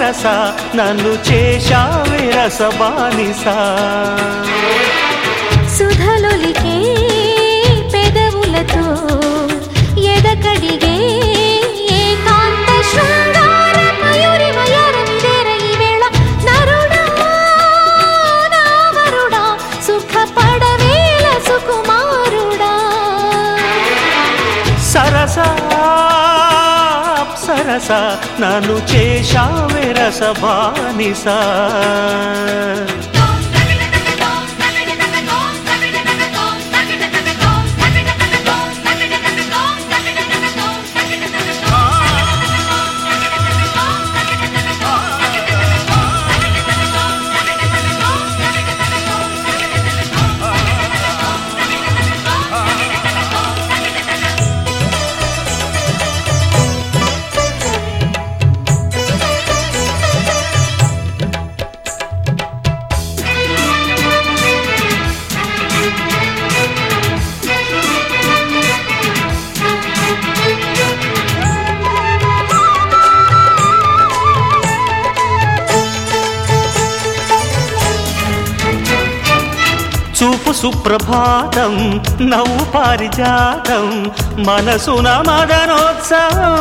సరస నన్ను చేశావే రసబానిసా సుధలొలికే పెదవులతో ఎదకడిగే ఏకాంత శృంగార మయూరి వయారమిదేర ఈ వేళ నరుడా నా వరుడా సుఖపడవేల సుకుమారుడా సరస సరస నన్ను చేశావే రసబానిసా చూపు సుప్రభాతం నవ్వు పారిజాతం మనసున మదనోత్సవం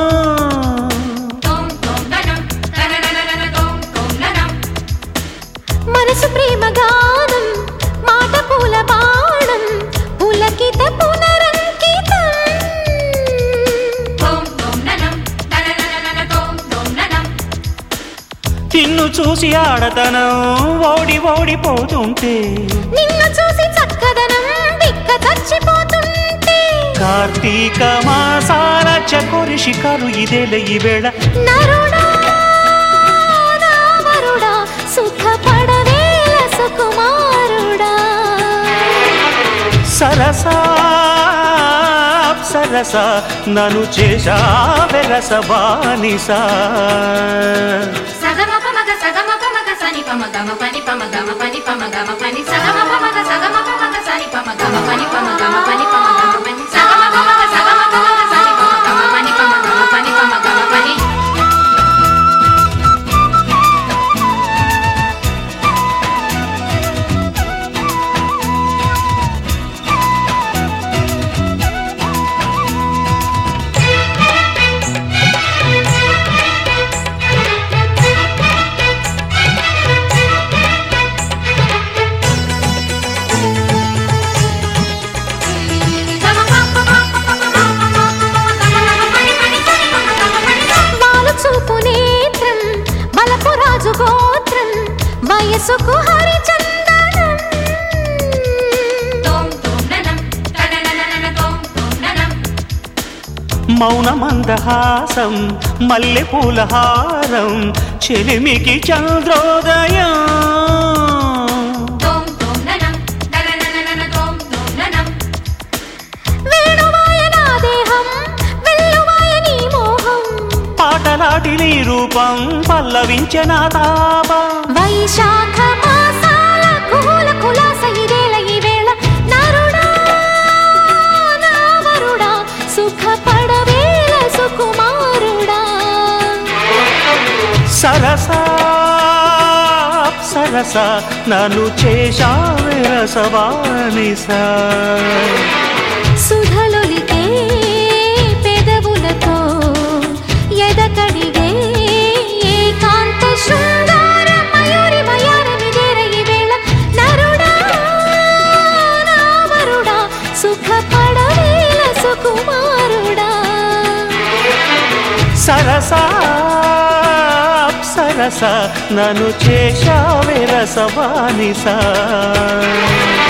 మనసు ప్రేమ గానం మాట పూల బాణం పులకిత పునరంకితం తిన్ను చూసి ఆడతనం ఓడి ఓడిపోతుంటే నిన్ను చూసి చక్కదనం దిక్క చచ్చిపోతుంటే కార్తీక మాసాల చకోరి షికారు ఇదేల ఈ వేళ నరుడా నా వరుడా సుఖపడవేల సుకుమారుడా సరస సరస నన్ను చేశావే రసబానిసా సగమప మగ సగమప మగ సని పమ గమ పని పమ గమ పని పమ గమ పని సగమప మగ సగమప మగ సని పమ గమ పని పమ గమ పని పమ గమ పని సగమప మగ సగమప మగ సని పమ గమ పని పమ గమ పని పమ గమ పని వాలు చూపు నేత్రం బలపు రాజు గోత్రం వయసుకు హరిచందనం మౌన మందహాసం మల్లె పూలహారం చెలిమికి చంద్రోదయం వేణువాయ నా దేహం వెల్లువాయ నీ మోహం పాటలాటి నీ రూపం పల్లవించిన తాపం వైశాఖ మాసాల కుహుల కులాస ఇదేల ఈ వేళ నరుడా నా వరుడా సుఖపడవేల సుకుమారుడా సరస సరస నన్ను చేశావే రసవానిసా సుధలొలికే పెదవులతో ఎదకడిగే ఏకాంత శృంగార మయూరి వయారమిదేర ఈ వేళ నరుడా నా వరుడా సుఖపడవేల సుకుమారుడా సరస సరస నన్ను చేశావే రసవానిసా